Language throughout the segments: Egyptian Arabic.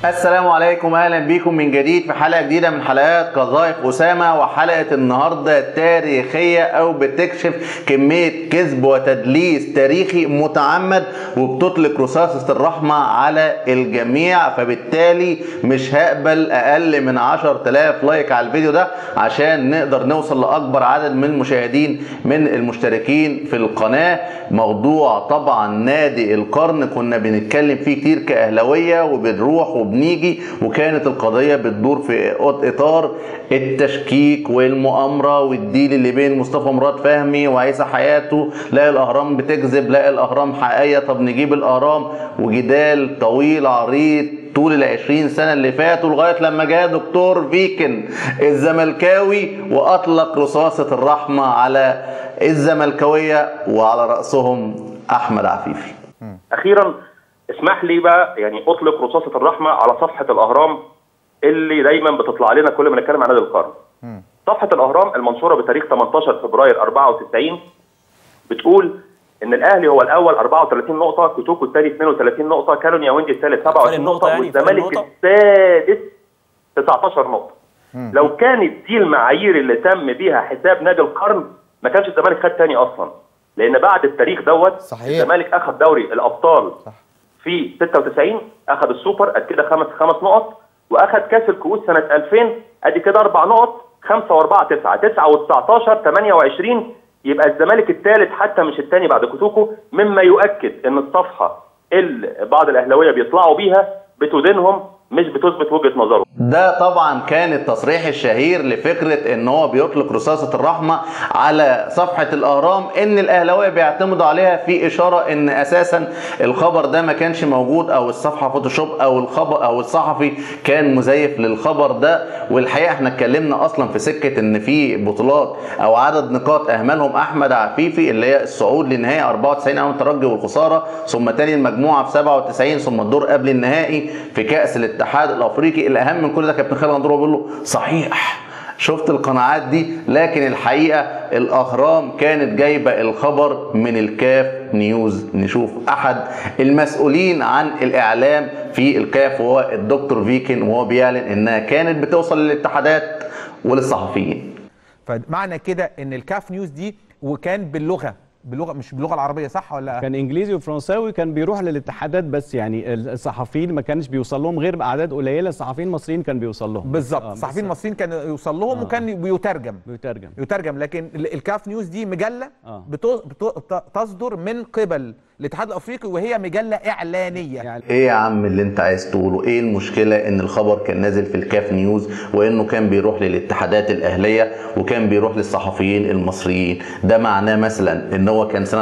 السلام عليكم اهلا بيكم من جديد في حلقه جديده من حلقات قذائف اسامه وحلقه النهارده تاريخيه او بتكشف كميه كذب وتدليس تاريخي متعمد وبتطلق رصاصه الرحمه على الجميع فبالتالي مش هقبل اقل من 10000 لايك على الفيديو ده عشان نقدر نوصل لاكبر عدد من المشاهدين من المشتركين في القناه موضوع طبعا نادي القرن كنا بنتكلم فيه كتير كاهلاويه وبنروح وبنيجي وكانت القضيه بتدور في اطار التشكيك والمؤامره والديل اللي بين مصطفى مراد فهمي وعيسى حياته لا الاهرام بتكذب لا الاهرام حقيقيه طب نجيب الاهرام وجدال طويل عريض طول ال 20 سنه اللي فاتوا لغايه لما جاء دكتور فيكن الزملكاوي واطلق رصاصه الرحمه على الزملكاويه وعلى راسهم احمد عفيفي. اخيرا اسمح لي بقى يعني اطلق رصاصه الرحمه على صفحه الاهرام اللي دايما بتطلع لنا كل ما نتكلم عن نادي القرن. صفحه الاهرام المنشوره بتاريخ 18 فبراير 94 بتقول ان الاهلي هو الاول 34 نقطه كوتوكو الثاني 32 نقطه كالون ياوندي الثالث 27 نقطه يعني والزمالك السادس 19 نقطه لو كانت دي المعايير اللي تم بيها حساب نادي القرن ما كانش الزمالك خد تاني اصلا لان بعد التاريخ دوت صحيح. الزمالك اخذ دوري الابطال صح. في 96 اخذ السوبر ادي كده خمس خمس نقط واخذ كاس الكؤوس سنه 2000 ادي كده اربع نقط 5 و4 9 9 و19 28 يبقى الزمالك الثالث حتى مش الثاني بعد كوتوكو مما يؤكد ان الصفحه اللي بعض الاهلاويه بيطلعوا بيها بتدينهم مش بتثبت وجهه نظرهم ده طبعا كان التصريح الشهير لفكره ان هو بيطلق رصاصه الرحمه على صفحه الاهرام ان الاهلاويه بيعتمدوا عليها في اشاره ان اساسا الخبر ده ما كانش موجود او الصفحه فوتوشوب او الخبر او الصحفي كان مزيف للخبر ده والحقيقه احنا اتكلمنا اصلا في سكه ان في بطولات او عدد نقاط اهملهم احمد عفيفي اللي هي الصعود لنهائي 94 امام الترجي والخساره ثم تاني المجموعه في 97 ثم الدور قبل النهائي في كاس الاتحاد الافريقي الاهم من كل ده كابتن خالد غندور بيقول له صحيح شفت القناعات دي لكن الحقيقه الاهرام كانت جايبه الخبر من الكاف نيوز نشوف احد المسؤولين عن الاعلام في الكاف وهو الدكتور فيكن وهو بيعلن انها كانت بتوصل للاتحادات وللصحفيين فمعنى كده ان الكاف نيوز دي وكان باللغه باللغه مش باللغه العربيه صح ولا كان انجليزي وفرنساوي كان بيروح للاتحادات بس يعني الصحفيين ما كانش بيوصل لهم غير باعداد قليله الصحفيين المصريين كان بيوصل لهم بالظبط آه، الصحفيين بس- المصريين كان يوصل لهم آه. وكان بيترجم بيترجم يترجم لكن ال- الكاف نيوز دي مجله آه. بتو... بتو... ت- تصدر من قبل الاتحاد الافريقي وهي مجله اعلانيه يعني ايه يا عم اللي انت عايز تقوله ايه المشكله ان الخبر كان نازل في الكاف نيوز وانه كان بيروح للاتحادات الاهليه وكان بيروح للصحفيين المصريين ده معناه مثلا ان هو كان سنه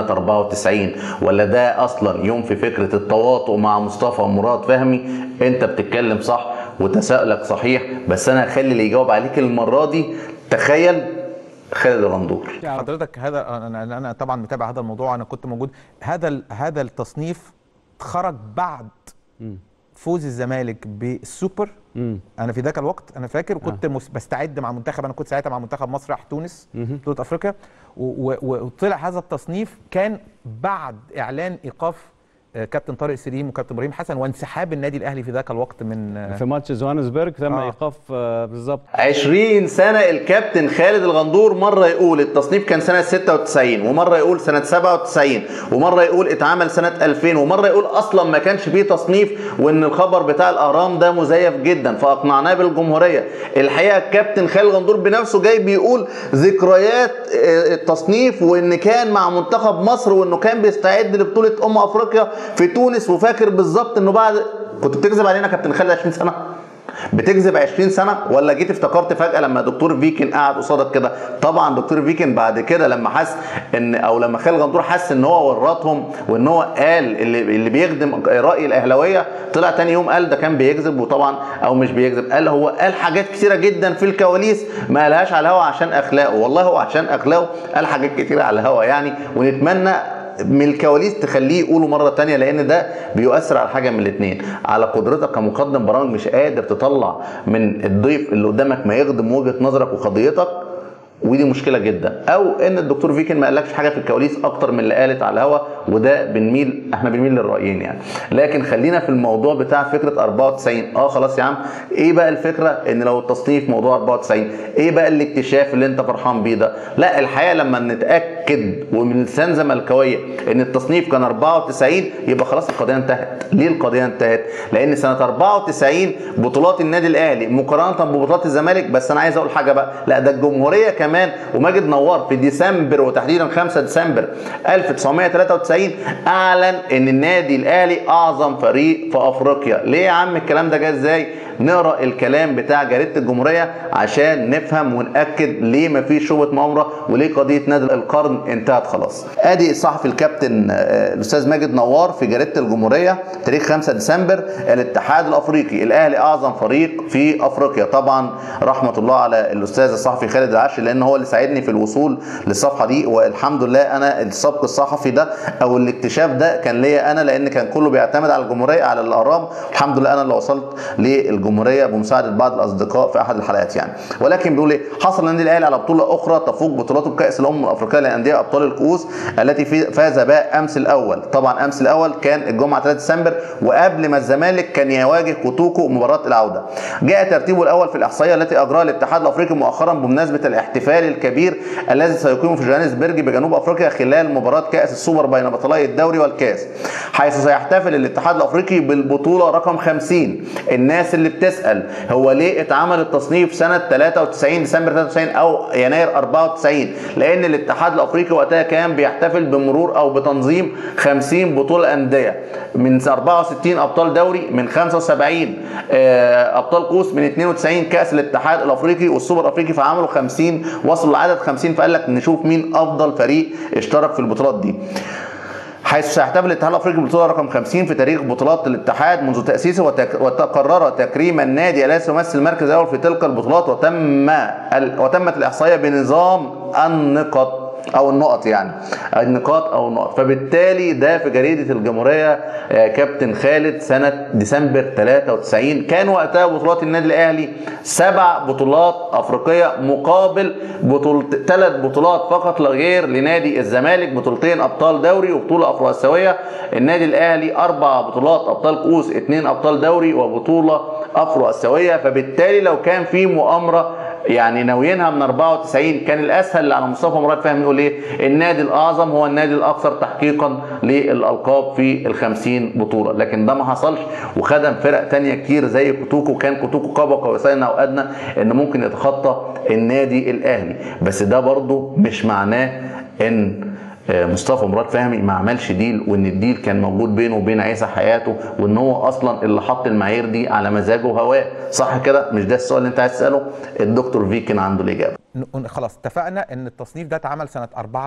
94 ولا ده اصلا يوم في فكره التواطؤ مع مصطفى مراد فهمي انت بتتكلم صح وتساؤلك صحيح بس انا هخلي اللي يجاوب عليك المره دي تخيل خالد الغندور حضرتك هذا انا انا أنا طبعا متابع هذا الموضوع انا كنت موجود هذا ال- هذا التصنيف خرج بعد فوز الزمالك بالسوبر مم. انا في ذاك الوقت انا فاكر كنت مس- بستعد مع منتخب انا كنت ساعتها مع منتخب مصر راح تونس بطوله افريقيا و- و- وطلع هذا التصنيف كان بعد اعلان ايقاف آه، كابتن طارق سليم وكابتن ابراهيم حسن وانسحاب النادي الاهلي في ذاك الوقت من آه، في ماتش جوهانسبرج تم آه. ايقاف آه، بالظبط 20 سنة الكابتن خالد الغندور مرة يقول التصنيف كان سنة 96 ومرة يقول سنة 97 ومرة يقول اتعمل سنة 2000 ومرة يقول أصلا ما كانش فيه تصنيف وإن الخبر بتاع الأهرام ده مزيف جدا فأقنعناه بالجمهورية الحقيقة الكابتن خالد الغندور بنفسه جاي بيقول ذكريات آه، التصنيف وإن كان مع منتخب مصر وإنه كان بيستعد لبطولة أمم أفريقيا في تونس وفاكر بالظبط إنه بعد كنت بتكذب علينا يا كابتن خالد 20 سنة بتكذب 20 سنه ولا جيت افتكرت فجاه لما دكتور فيكن قعد قصادك كده طبعا دكتور فيكن بعد كده لما حس ان او لما خالد غندور حس ان هو ورطهم وان هو قال اللي اللي بيخدم راي الاهلاويه طلع تاني يوم قال ده كان بيكذب وطبعا او مش بيكذب قال هو قال حاجات كتيره جدا في الكواليس ما قالهاش على الهوا عشان اخلاقه والله هو عشان اخلاقه قال حاجات كتيره على الهوا يعني ونتمنى من الكواليس تخليه يقوله مره تانية لان ده بيؤثر على حاجه من الاثنين على قدرتك كمقدم برامج مش قادر تطلع من الضيف اللي قدامك ما يخدم وجهه نظرك وقضيتك ودي مشكله جدا او ان الدكتور فيكن ما قالكش حاجه في الكواليس اكتر من اللي قالت على الهوا وده بنميل احنا بنميل للرايين يعني لكن خلينا في الموضوع بتاع فكره 94 اه خلاص يا عم ايه بقى الفكره ان لو التصنيف موضوع 94 ايه بقى الاكتشاف اللي انت فرحان بيه ده لا الحقيقه لما نتاكد ومن لسان زملكاويه ان التصنيف كان 94 يبقى خلاص القضيه انتهت ليه القضيه انتهت لان سنه 94 بطولات النادي الاهلي مقارنه ببطولات الزمالك بس انا عايز اقول حاجه بقى لا ده الجمهوريه كمان وماجد نوار في ديسمبر وتحديدا 5 ديسمبر 1993 اعلن ان النادي الاهلي اعظم فريق في افريقيا ليه يا عم الكلام ده جه ازاي نقرا الكلام بتاع جريده الجمهوريه عشان نفهم وناكد ليه مفيش شبهه مؤامره وليه قضيه نادي القرن انتهت خلاص ادي الصحفي الكابتن آه، الاستاذ ماجد نوار في جريده الجمهوريه تاريخ 5 ديسمبر الاتحاد الافريقي الاهلي اعظم فريق في افريقيا طبعا رحمه الله على الاستاذ الصحفي خالد العشري لان هو اللي ساعدني في الوصول للصفحه دي والحمد لله انا السبق الصحفي ده او الاكتشاف ده كان ليا انا لان كان كله بيعتمد على الجمهوريه على الاهرام الحمد لله انا اللي وصلت للجمهوريه بمساعده بعض الاصدقاء في احد الحلقات يعني ولكن بيقول ايه حصل النادي الاهلي على بطوله اخرى تفوق بطولاته بكاس الامم الافريقيه للانديه ابطال الكؤوس التي في- فاز بها امس الاول طبعا امس الاول كان الجمعه 3 ديسمبر وقبل ما الزمالك كان يواجه كوتوكو مباراه العوده جاء ترتيبه الاول في الاحصائيه التي اجراها الاتحاد الافريقي مؤخرا بمناسبه الاحتفال الكبير الذي سيقيمه في جوهانسبرج بجنوب افريقيا خلال مباراه كاس السوبر بين بطلي الدوري والكاس حيث سيحتفل الاتحاد الافريقي بالبطوله رقم 50 الناس اللي بتسال هو ليه اتعمل التصنيف سنه 93 ديسمبر 93 او يناير 94 لان الاتحاد الافريقي وقتها كان بيحتفل بمرور او بتنظيم 50 بطوله انديه من 64 ابطال دوري من 75 آه، ابطال كؤوس من 92 كاس الاتحاد الافريقي والسوبر الافريقي فعملوا 50 وصلوا لعدد 50 فقال لك نشوف مين افضل فريق اشترك في البطولات دي حيث سيحتفل الاتحاد الافريقي بالبطوله رقم 50 في تاريخ بطولات الاتحاد منذ تاسيسه وتك... وتقرر تكريم النادي الذي يمثل المركز الاول في تلك البطولات وتم ال... وتمت الاحصائيه بنظام النقط او النقط يعني النقاط او النقط فبالتالي ده في جريده الجمهوريه آه، كابتن خالد سنه ديسمبر 93 كان وقتها بطولات النادي الاهلي سبع بطولات افريقيه مقابل بطولة ثلاث بطولات فقط لا غير لنادي الزمالك بطولتين ابطال دوري وبطوله افرو اسيويه النادي الاهلي اربع بطولات ابطال كؤوس اثنين ابطال دوري وبطوله افرو اسيويه فبالتالي لو كان في مؤامره يعني ناويينها من 94 كان الاسهل على مصطفى مراد فهمي يقول ايه النادي الاعظم هو النادي الاكثر تحقيقا للالقاب في ال 50 بطوله لكن ده ما حصلش وخدم فرق تانية كتير زي كوتوكو كان كوتوكو قاب قوسين او ادنى ان ممكن يتخطى النادي الاهلي بس ده برضو مش معناه ان آه، مصطفى مراد فهمي ما عملش ديل وان الديل كان موجود بينه وبين عيسى حياته وان هو اصلا اللي حط المعايير دي على مزاجه وهواه صح كده مش ده السؤال اللي انت عايز تساله الدكتور في كان عنده الاجابه ن- خلاص اتفقنا ان التصنيف ده اتعمل سنه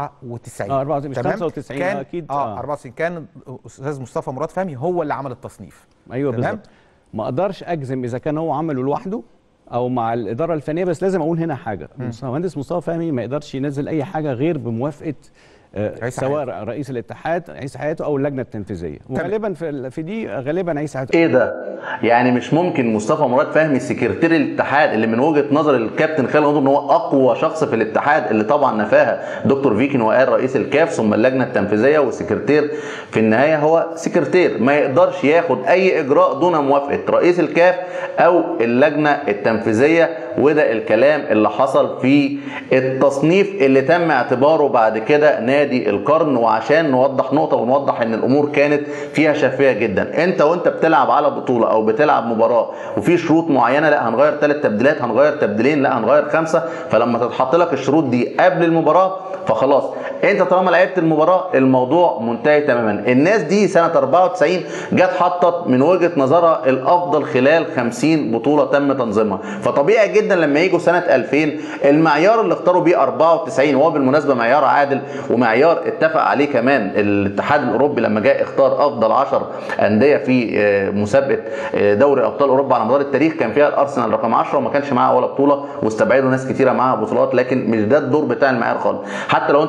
94 آه، 94 مش تمام؟ 95 كان أكيد، اه آه. 94 كان استاذ مصطفى مراد فهمي هو اللي عمل التصنيف ايوه تمام؟ بالظبط ما اقدرش اجزم اذا كان هو عمله لوحده او مع الاداره الفنيه بس لازم اقول هنا حاجه مهندس مصطفى فهمي ما يقدرش ينزل اي حاجه غير بموافقه آه، عيسى سواء رئيس الاتحاد عيسى حياته او اللجنه التنفيذيه وغالبا في ال- في دي غالبا عيسى حياته ايه ده؟ يعني مش ممكن مصطفى مراد فهمي سكرتير الاتحاد اللي من وجهه نظر الكابتن خالد غندور ان هو اقوى شخص في الاتحاد اللي طبعا نفاها دكتور فيكن وقال رئيس الكاف ثم اللجنه التنفيذيه والسكرتير في النهايه هو سكرتير ما يقدرش ياخد اي اجراء دون موافقه رئيس الكاف او اللجنه التنفيذيه وده الكلام اللي حصل في التصنيف اللي تم اعتباره بعد كده نادي القرن وعشان نوضح نقطه ونوضح ان الامور كانت فيها شفافيه جدا انت وانت بتلعب على بطوله او بتلعب مباراه وفي شروط معينه لا هنغير ثلاث تبديلات هنغير تبديلين لا هنغير خمسه فلما تتحط لك الشروط دي قبل المباراه فخلاص انت طالما لعبت المباراه الموضوع منتهي تماما الناس دي سنه 94 جت حطت من وجهه نظرها الافضل خلال 50 بطوله تم تنظيمها فطبيعي جدا لما يجوا سنه 2000 المعيار اللي اختاروا بيه 94 وهو بالمناسبه معيار عادل ومعيار اتفق عليه كمان الاتحاد الاوروبي لما جاء اختار افضل 10 انديه في آه، مسابقه آه، دوري ابطال اوروبا على مدار التاريخ كان فيها الارسنال رقم 10 وما كانش معاها ولا بطوله واستبعدوا ناس كتيره معاها بطولات لكن مش ده الدور بتاع المعيار خالص حتى لو انت مختلف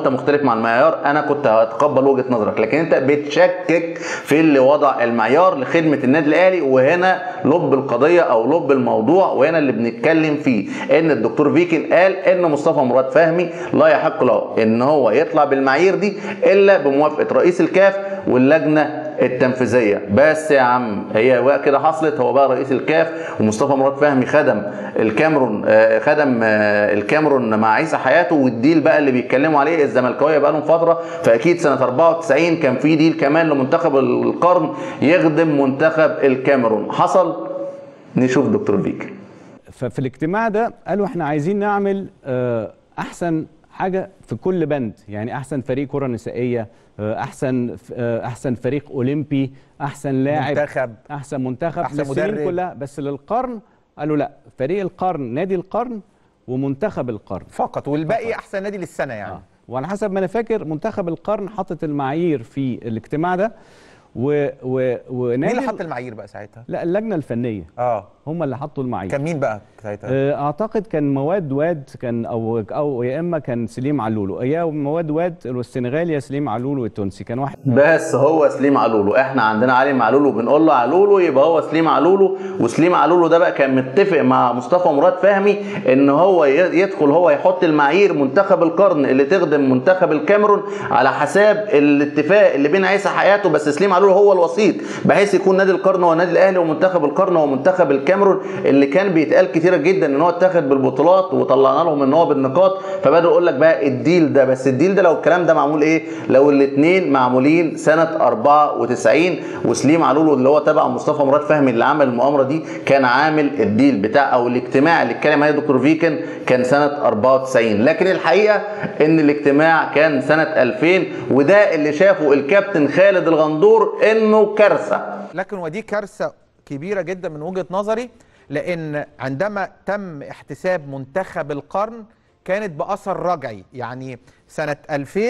مع المعيار انا كنت هتقبل وجهه نظرك لكن انت بتشكك في اللي وضع المعيار لخدمه النادي الاهلي وهنا لب القضيه او لب الموضوع وهنا اللي بنتكلم فيه ان الدكتور فيكن قال ان مصطفى مراد فهمي لا يحق له ان هو يطلع بالمعايير دي الا بموافقه رئيس الكاف واللجنه التنفيذيه بس يا عم هي بقى كده حصلت هو بقى رئيس الكاف ومصطفى مراد فهمي خدم الكاميرون آه، خدم آه، الكاميرون مع عيسى حياته والديل بقى اللي بيتكلموا عليه الزملكاويه بقى لهم فتره فاكيد سنه 94 كان في ديل كمان لمنتخب القرن يخدم منتخب الكاميرون حصل نشوف دكتور فيك ففي الاجتماع ده قالوا احنا عايزين نعمل آه، احسن حاجه في كل بند يعني احسن فريق كره نسائيه آه، احسن آه، احسن فريق اولمبي احسن لاعب منتخب. احسن منتخب أحسن للسنين مدرب. كلها بس للقرن قالوا لا فريق القرن نادي القرن ومنتخب القرن فقط والباقي احسن نادي للسنه يعني آه. وعلى حسب ما انا فاكر منتخب القرن حاطط المعايير في الاجتماع ده و و ونادي مين اللي ال- حط المعايير بقى ساعتها لا اللجنه الفنيه اه هم اللي حطوا المعايير كان مين بقى ساعتها آه، اعتقد كان مواد واد كان او او يا اما كان سليم علولو يا مواد واد السنغالي يا سليم علولو التونسي كان واحد بس هو سليم علولو احنا عندنا علي معلولو بنقول له علولو يبقى هو سليم علولو وسليم علولو ده بقى كان متفق مع مصطفى مراد فهمي ان هو ي- يدخل هو يحط المعايير منتخب القرن اللي تخدم منتخب الكاميرون على حساب الاتفاق اللي بين عيسى حياته بس سليم علولو هو الوسيط بحيث يكون نادي القرن هو النادي الاهلي ومنتخب القرن هو منتخب الكاميرون اللي كان بيتقال كتير جدا ان هو اتاخد بالبطولات وطلعنا لهم ان هو بالنقاط فبدأوا يقول لك بقى الديل ده بس الديل ده لو الكلام ده معمول ايه لو الاثنين معمولين سنه 94 وسليم علولو اللي هو تبع مصطفى مراد فهمي اللي عمل المؤامره دي كان عامل الديل بتاع او الاجتماع اللي اتكلم عليه دكتور فيكن كان سنه 94 لكن الحقيقه ان الاجتماع كان سنه 2000 وده اللي شافه الكابتن خالد الغندور انه كارثه لكن ودي كارثه كبيره جدا من وجهه نظري لان عندما تم احتساب منتخب القرن كانت باثر رجعي يعني سنه 2000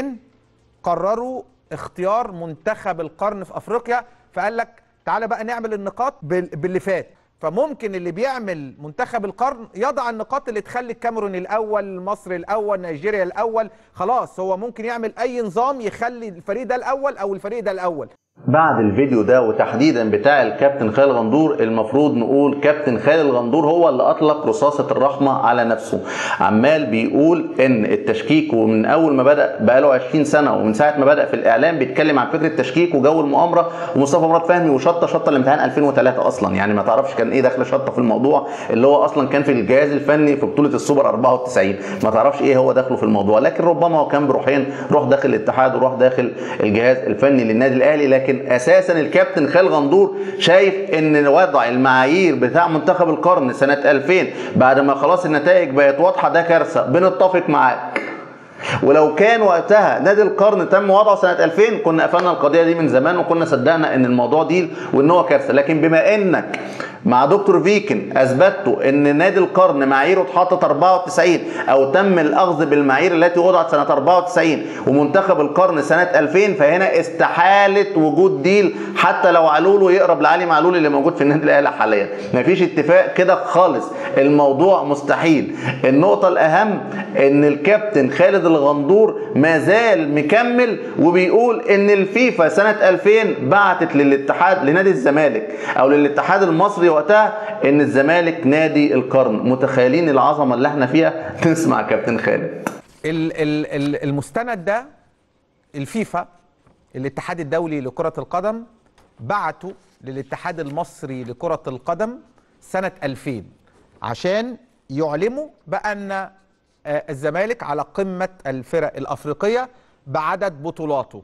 قرروا اختيار منتخب القرن في افريقيا فقال لك تعالى بقى نعمل النقاط بال- باللي فات فممكن اللي بيعمل منتخب القرن يضع النقاط اللي تخلي الكاميرون الاول مصر الاول نيجيريا الاول خلاص هو ممكن يعمل اي نظام يخلي الفريق ده الاول او الفريق ده الاول بعد الفيديو ده وتحديدا بتاع الكابتن خالد غندور المفروض نقول كابتن خالد غندور هو اللي اطلق رصاصة الرحمة على نفسه عمال بيقول ان التشكيك ومن اول ما بدأ بقاله 20 سنة ومن ساعة ما بدأ في الاعلام بيتكلم عن فكرة التشكيك وجو المؤامرة ومصطفى مراد فهمي وشطة شطة الامتحان 2003 اصلا يعني ما تعرفش كان ايه داخل شطة في الموضوع اللي هو اصلا كان في الجهاز الفني في بطولة السوبر 94 ما تعرفش ايه هو داخله في الموضوع لكن ربما هو كان بروحين روح داخل الاتحاد وروح داخل الجهاز الفني للنادي الاهلي لكن اساسا الكابتن خالد غندور شايف ان وضع المعايير بتاع منتخب القرن سنه 2000 بعد ما خلاص النتائج بقت واضحه ده كارثه بنتفق معاك ولو كان وقتها نادي القرن تم وضعه سنه 2000 كنا قفلنا القضيه دي من زمان وكنا صدقنا ان الموضوع ديل وان هو كارثه لكن بما انك مع دكتور فيكن اثبتوا ان نادي القرن معاييره اتحطت 94 او تم الاخذ بالمعايير التي وضعت سنه 94 ومنتخب القرن سنه 2000 فهنا استحاله وجود ديل حتى لو علولو يقرب لعلي معلول اللي موجود في النادي الاهلي حاليا مفيش اتفاق كده خالص الموضوع مستحيل النقطه الاهم ان الكابتن خالد الغندور ما زال مكمل وبيقول ان الفيفا سنه 2000 بعتت للاتحاد لنادي الزمالك او للاتحاد المصري وقتها ان الزمالك نادي القرن متخيلين العظمه اللي احنا فيها نسمع كابتن خالد ال- ال- ال- المستند ده الفيفا الاتحاد الدولي لكرة القدم بعتوا للاتحاد المصري لكرة القدم سنة 2000 عشان يعلموا بأن آه، الزمالك على قمة الفرق الأفريقية بعدد بطولاته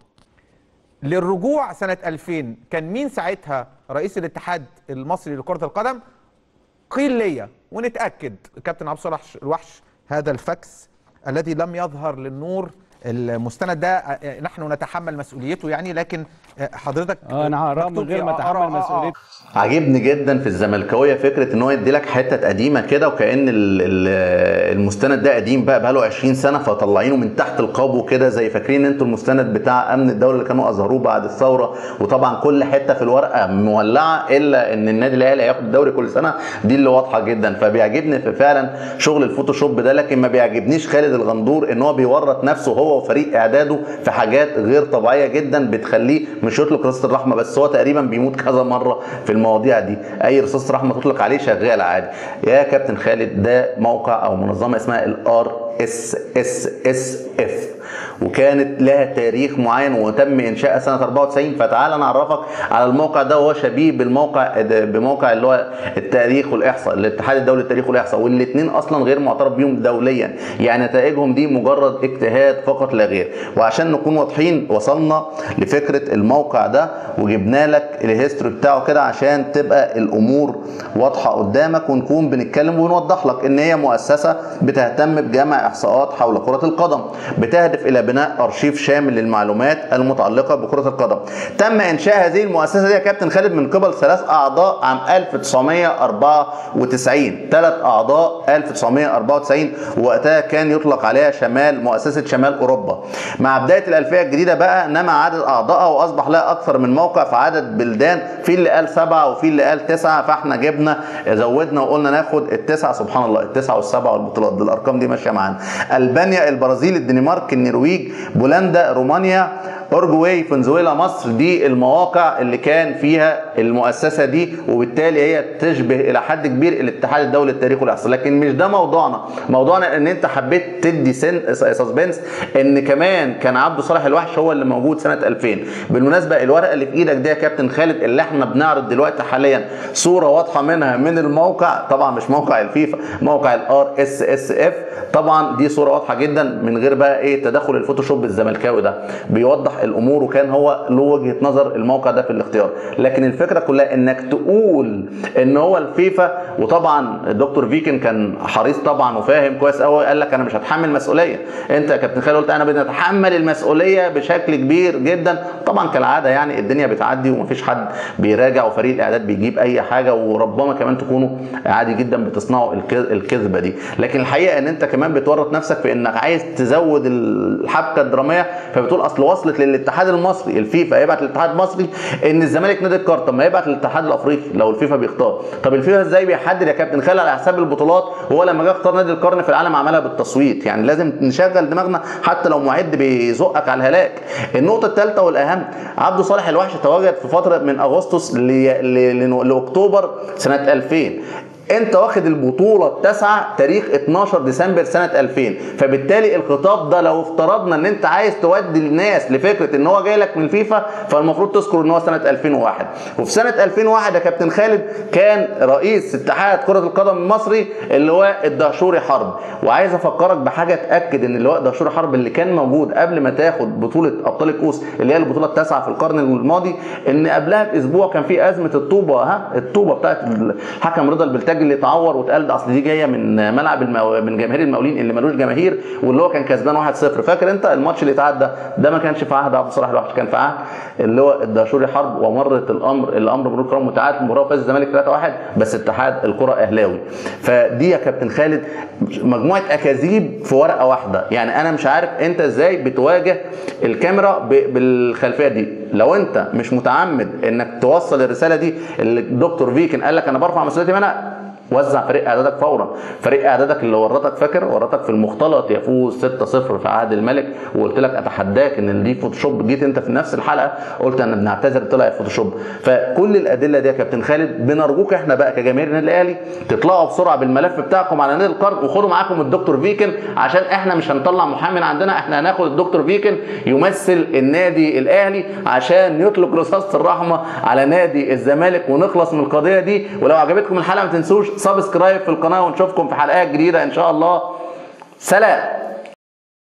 للرجوع سنة 2000 كان مين ساعتها رئيس الاتحاد المصري لكرة القدم قيل لي ونتاكد كابتن عبد الصالح الوحش هذا الفاكس الذي لم يظهر للنور المستند ده آه، نحن نتحمل مسؤوليته يعني لكن آه، حضرتك اه انا هقراه من مكتوب غير إيه؟ ما آه، اتحمل آه، آه، آه. مسؤوليته عاجبني جدا في الزملكاويه فكره ان هو يدي لك حته قديمه كده وكان ال- ال- المستند ده قديم بقى بقاله 20 سنه فطلعينه من تحت القبو كده زي فاكرين انتوا المستند بتاع امن الدوله اللي كانوا اظهروه بعد الثوره وطبعا كل حته في الورقه مولعه الا ان النادي الاهلي هياخد الدوري كل سنه دي اللي واضحه جدا فبيعجبني في فعلا شغل الفوتوشوب ده لكن ما بيعجبنيش خالد الغندور ان هو بيورط نفسه هو هو وفريق اعداده في حاجات غير طبيعيه جدا بتخليه مش يطلق رصاصه الرحمه بس هو تقريبا بيموت كذا مره في المواضيع دي اي رصاصه رحمه تطلق عليه شغال عادي يا كابتن خالد ده موقع او منظمه اسمها الار اس اس اس اف وكانت لها تاريخ معين وتم انشائها سنه 94 فتعال نعرفك على الموقع ده وهو شبيه بالموقع بموقع اللي هو التاريخ والاحصاء الاتحاد الدولي للتاريخ والاحصاء والاثنين اصلا غير معترف بيهم دوليا يعني نتائجهم دي مجرد اجتهاد فقط لا غير وعشان نكون واضحين وصلنا لفكره الموقع ده وجبنا لك الهيستوري بتاعه كده عشان تبقى الامور واضحه قدامك ونكون بنتكلم ونوضح لك ان هي مؤسسه بتهتم بجمع احصاءات حول كره القدم بتهدف الى بناء ارشيف شامل للمعلومات المتعلقه بكره القدم تم انشاء هذه المؤسسه دي يا كابتن خالد من قبل ثلاث اعضاء عام 1994 ثلاث اعضاء 1994 وقتها كان يطلق عليها شمال مؤسسه شمال اوروبا مع بدايه الالفيه الجديده بقى نما عدد اعضائها واصبح لها اكثر من موقع في عدد بلدان في اللي قال سبعه وفي اللي قال تسعه فاحنا جبنا زودنا وقلنا ناخد التسعه سبحان الله التسعه والسبعه والبطولات دي الارقام دي ماشيه معانا البانيا البرازيل الدنمارك النرويج بولندا رومانيا اورجواي فنزويلا مصر دي المواقع اللي كان فيها المؤسسه دي وبالتالي هي تشبه الى حد كبير الاتحاد الدولي للتاريخ والاحصاء لكن مش ده موضوعنا موضوعنا ان انت حبيت تدي سن سسبنس ان كمان كان عبد صالح الوحش هو اللي موجود سنه 2000 بالمناسبه الورقه اللي في ايدك دي يا كابتن خالد اللي احنا بنعرض دلوقتي حاليا صوره واضحه منها من الموقع طبعا مش موقع الفيفا موقع الار اس اس اف طبعا دي صوره واضحه جدا من غير بقى ايه تدخل الفوتوشوب الزملكاوي ده بيوضح الامور وكان هو له وجهه نظر الموقع ده في الاختيار لكن الفكره كلها انك تقول ان هو الفيفا وطبعا الدكتور فيكن كان حريص طبعا وفاهم كويس قوي قال لك انا مش هتحمل مسؤوليه انت يا كابتن خالد قلت انا بنتحمل المسؤوليه بشكل كبير جدا طبعا كالعاده يعني الدنيا بتعدي ومفيش حد بيراجع وفريق الاعداد بيجيب اي حاجه وربما كمان تكونوا عادي جدا بتصنعوا الكذبه دي لكن الحقيقه ان انت كمان بتورط نفسك في انك عايز تزود الحبكه الدراميه فبتقول اصل وصلت للاتحاد المصري الفيفا يبعت للاتحاد المصري ان الزمالك نادي القرن طب ما يبعت للاتحاد الافريقي لو الفيفا بيختار طب الفيفا ازاي بيحدد يا كابتن خالد على حساب البطولات وهو لما جه اختار نادي القرن في العالم عملها بالتصويت يعني لازم نشغل دماغنا حتى لو معد بيزقك على الهلاك النقطه الثالثه والاهم عبد صالح الوحش تواجد في فتره من اغسطس ل... ل... لاكتوبر سنه 2000 انت واخد البطوله التاسعه تاريخ 12 ديسمبر سنه 2000 فبالتالي الخطاب ده لو افترضنا ان انت عايز تودي الناس لفكره ان هو جاي لك من الفيفا فالمفروض تذكر ان هو سنه 2001 وفي سنه 2001 يا كابتن خالد كان رئيس اتحاد كره القدم المصري اللواء الدهشوري حرب وعايز افكرك بحاجه تاكد ان اللواء الدهشوري حرب اللي كان موجود قبل ما تاخد بطوله ابطال الكؤوس اللي هي البطوله التاسعه في القرن الماضي ان قبلها باسبوع كان في ازمه الطوبه ها الطوبه بتاعت الحكم رضا البلتاجي اللي اتعور واتقال ده اصل دي جايه من ملعب المو... من جماهير المقاولين اللي ملوش جماهير واللي هو كان كسبان 1-0 فاكر انت الماتش اللي اتعدى ده ده ما كانش في عهد عبد الصلاح الوحش كان في عهد اللي هو الدهشوري حرب ومرت الامر الامر مرور كرام متعادل المباراه وفاز الزمالك 3-1 بس اتحاد الكره اهلاوي فدي يا كابتن خالد مجموعه اكاذيب في ورقه واحده يعني انا مش عارف انت ازاي بتواجه الكاميرا ب... بالخلفيه دي لو انت مش متعمد انك توصل الرساله دي اللي الدكتور فيكن قال لك انا برفع مسؤوليتي منها وزع فريق اعدادك فورا فريق اعدادك اللي ورطك فاكر ورطك في المختلط يفوز 6-0 في عهد الملك وقلت لك اتحداك ان دي فوتوشوب جيت انت في نفس الحلقه قلت انا بنعتذر طلع فوتوشوب فكل الادله دي يا كابتن خالد بنرجوك احنا بقى كجماهير النادي الاهلي تطلعوا بسرعه بالملف بتاعكم على نادي القرن وخدوا معاكم الدكتور فيكن عشان احنا مش هنطلع محامي من عندنا احنا هناخد الدكتور فيكن يمثل النادي الاهلي عشان يطلق رصاصه الرحمه على نادي الزمالك ونخلص من القضيه دي ولو عجبتكم الحلقه ما تنسوش سبسكرايب في القناه ونشوفكم في حلقات جديده ان شاء الله سلام